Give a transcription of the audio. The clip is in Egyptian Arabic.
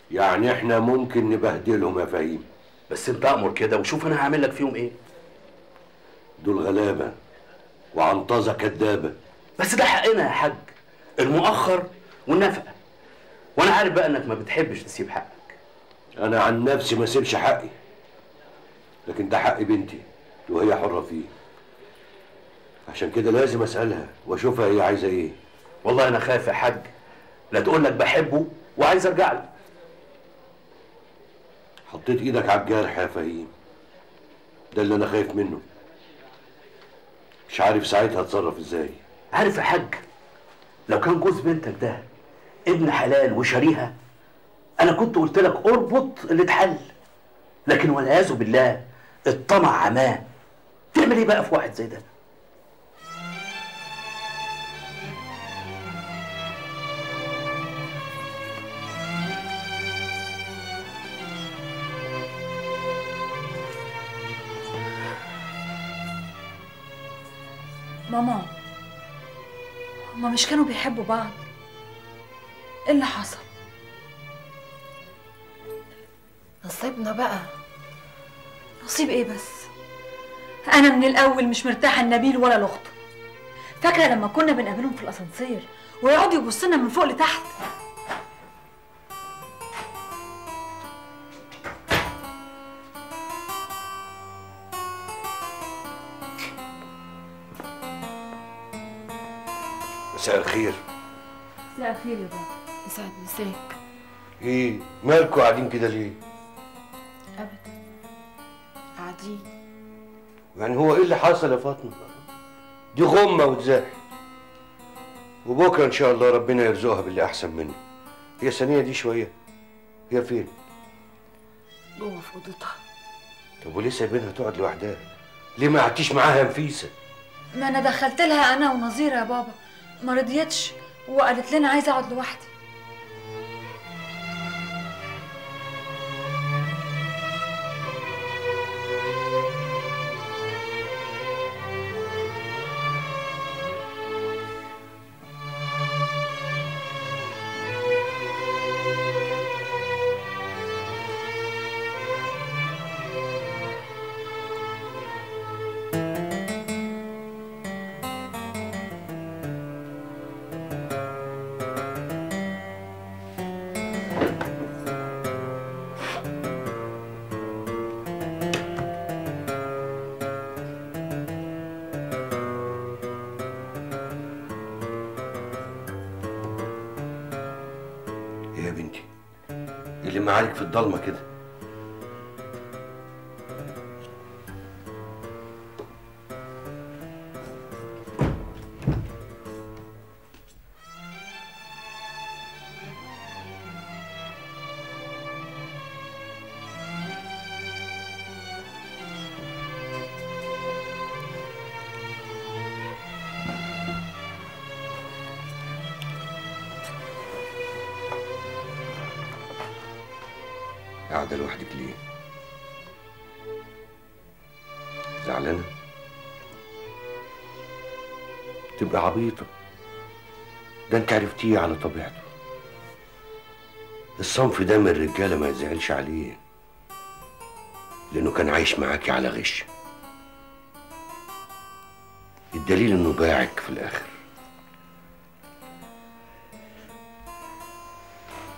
يعني احنا ممكن نبهدلهم يا فهيم بس انت امر كده وشوف انا هعمل لك فيهم ايه دول غلابه وعنطزه كدابه بس ده حقنا يا حاج المؤخر والنفقه وانا عارف بقى انك ما بتحبش تسيب حقك انا عن نفسي ما اسيبش حقي لكن ده حق بنتي وهي حره فيه عشان كده لازم اسالها واشوفها هي عايزه ايه والله انا خايف يا حاج لا تقول لك بحبه وعايز ارجع له حطيت ايدك على الجرح يا فهيم ده اللي انا خايف منه مش عارف ساعتها اتصرف ازاي عارف يا حاج لو كان جوز بنتك ده ابن حلال وشريها انا كنت قلت لك اربط اللي اتحل لكن والعياذ بالله الطمع عماه تعمل ايه بقى في واحد زي ده ماما هما مش كانوا بيحبوا بعض ايه اللي حصل نصيبنا بقى نصيب ايه بس انا من الاول مش مرتاحه لنبيل ولا لاخته فاكره لما كنا بنقابلهم في الاسانسير ويقعدوا يبصوا لنا من فوق لتحت مساء الخير مساء الخير يا بابا يسعد مساك ايه مالكوا قاعدين كده ليه ابدا قاعدين يعني هو ايه اللي حصل يا فاطمه دي غمه وتزاح وبكره ان شاء الله ربنا يرزقها باللي احسن منه هي ثانيه دي شويه هي فين جوه في اوضتها طب وليه سايبينها تقعد لوحدها ليه ما قعدتيش معاها يا نفيسه ما انا دخلت لها انا ونظيره يا بابا ما رضيتش وقالت لنا عايزه اقعد لوحدي ايه يا بنتي إيه اللي معاك في الضلمه كده قاعده لوحدك ليه زعلانه تبقى عبيطه ده انت عرفتيه على طبيعته الصنف ده من الرجاله ما يزعلش عليه لانه كان عايش معاكي على غش الدليل انه باعك في الاخر